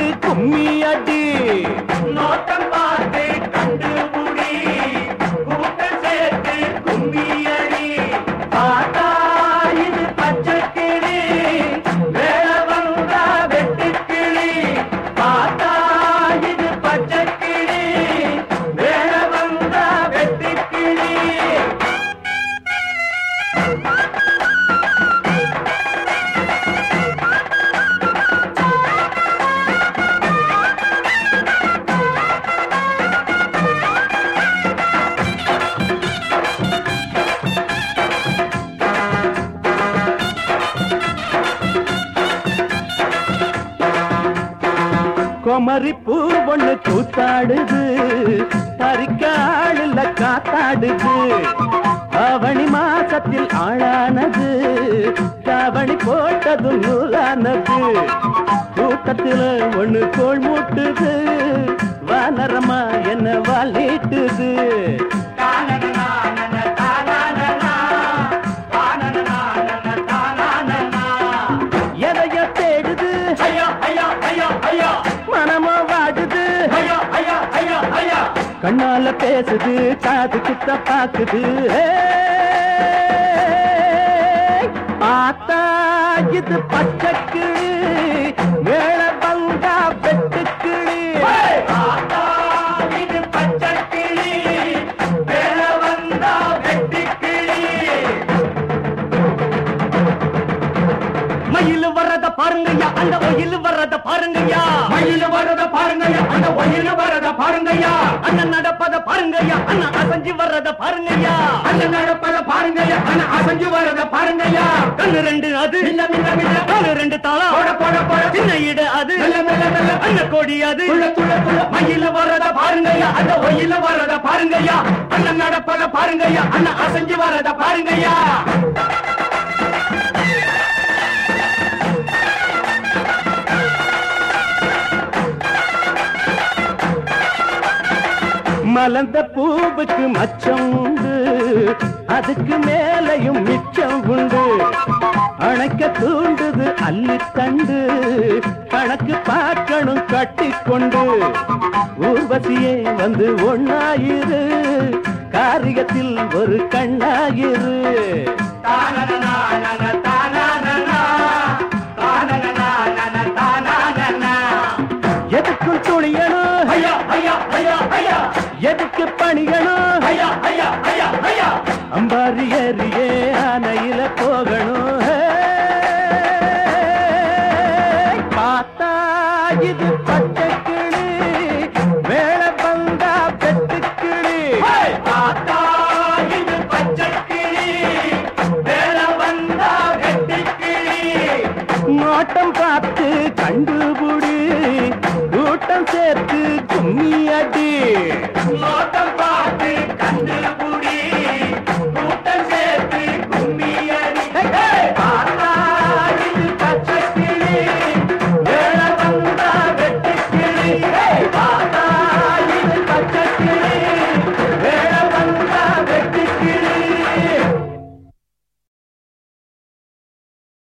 கும்மி அடி நோட்டம் பார்த்து கண்டுபிடி கூட்டம் சேர்த்து கும்மியடி பார்த்தா இது பச்சை கிளி வேலை வந்தா வெட்டுக்கிளி பார்த்தா இது பச்சை கிளி வேலை வந்தா வெட்டுக்கிளி குமரி பூ ஒண்ணு கூத்தாடுது பறிக்க ஆளுல காத்தாடுது அவனி மாசத்தில் ஆளானது கவனி போட்டதும் நூலானது கூட்டத்துல ஒண்ணு கோள் மூட்டுது வானரமா என்ன வால் நீட்டுது எதைய தேடுது மனமோ வாடுது கண்ணால பேசுது காது கிட்ட பாக்குது ஆத்தா இது பச்சைக்கிளி வேலை வந்தா வெட்டுக்கிளி மயில் வர்றத பாருங்கய்யா அந்த ஒயில் வர்றத பாருங்கய்யா மயில வரத பாருங்கய்யா அந்த ஒயில வரத பாருங்கய்யா அண்ணன் நடப்பத பாருங்கய்யா அண்ணன் அசைஞ்சு வர்றத பாருங்கய்யா அந்த நடப்பத பாருங்கய்யா அந்த அசைஞ்சு வரத பாருங்கய்யா கண்ணு ரெண்டு அது மில்ல மில்ல மில்ல காலு ரெண்டு தாளம் போட போட போட சின்ன இடு அது மெல்ல மெல்ல மெல்ல அண்ணன் கோடி அது துள்ள துள்ள துள்ள மயில வரத பாருங்கய்யா அந்த ஒயில வரத பாருங்கய்யா அண்ணன் நடப்பத பாருங்கய்யா அண்ணன் அசைஞ்சு வரத பாருங்கய்யா மலர்ந்த பூவுக்கு மச்சம் உண்டு அதுக்கு மேலையும் மிச்சம் உண்டு அணைக்க தூண்டுது அள்ளி தண்டு கணக்கு பார்க்கணும் கட்டிக்கொண்டு ஊர்வசியே வந்து ஒண்ணாயிரு காரியத்தில் ஒரு கண்ணாயிரு எதுக்கும் துணியணும் ஐயா ஐயா ஐயா ஐயா எதுக்கு பணியணும் ஐயா ஐயா ஐயா ஐயா அம்பாரி ஏறியே ஆனையில போகணும் ஹே. பார்த்தா இது பச்சை கிளி வேலை வந்தா வெட்டுக்கிளி ஹேய்! ஆத்தா, இது பச்சை கிளி. வேலை வந்தா வெட்டுக் கிளி. நோட்டம் பார்த்து கண்டுபிடி கூட்டம் சேர்த்து கும்மி அடி நோட்டம் பார்த்து கண்டு